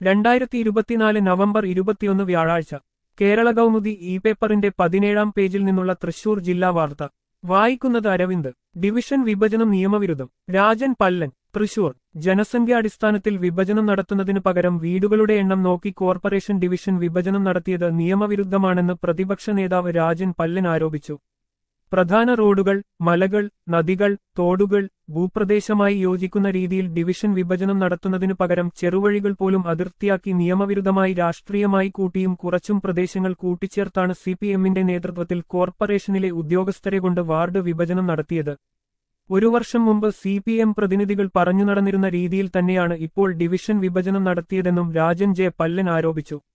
രണ്ടായിരത്തി ഇരുപത്തിനാല് നവംബർ ഇരുപത്തിയൊന്ന് വ്യാഴാഴ്ച കേരള കൗമുദി ഇ പേപ്പറിന്റെ പതിനേഴാം പേജിൽ നിന്നുള്ള തൃശൂർ ജില്ലാ വാർത്ത വായിക്കുന്നത് അരവിന്ദ് ഡിവിഷൻ വിഭജനം നിയമവിരുദ്ധം രാജൻ പല്ലൻ തൃശൂർ ജനസംഖ്യാടിസ്ഥാനത്തിൽ വിഭജനം നടത്തുന്നതിനു പകരം വീടുകളുടെ എണ്ണം നോക്കി കോർപ്പറേഷൻ ഡിവിഷൻ വിഭജനം നടത്തിയത് നിയമവിരുദ്ധമാണെന്ന് പ്രതിപക്ഷ നേതാവ് രാജൻ പല്ലൻ ആരോപിച്ചു പ്രധാന റോഡുകൾ മലകൾ നദികൾ തോടുകൾ ഭൂപ്രദേശമായി യോജിക്കുന്ന രീതിയിൽ ഡിവിഷൻ വിഭജനം നടത്തുന്നതിനു പകരം ചെറുവഴികൾ പോലും അതിർത്തിയാക്കി നിയമവിരുദ്ധമായി രാഷ്ട്രീയമായി കൂട്ടിയും കുറച്ചും പ്രദേശങ്ങൾ കൂട്ടിച്ചേർത്താണ് സിപിഎമ്മിന്റെ നേതൃത്വത്തിൽ കോർപ്പറേഷനിലെ ഉദ്യോഗസ്ഥരെ കൊണ്ട് വാർഡ് വിഭജനം നടത്തിയത് ഒരു വർഷം മുമ്പ് സി പി എം പ്രതിനിധികൾ പറഞ്ഞു നടന്നിരുന്ന രീതിയിൽ തന്നെയാണ് ഇപ്പോൾ ഡിവിഷൻ വിഭജനം നടത്തിയതെന്നും രാജൻ ജെ പല്ലൻ ആരോപിച്ചു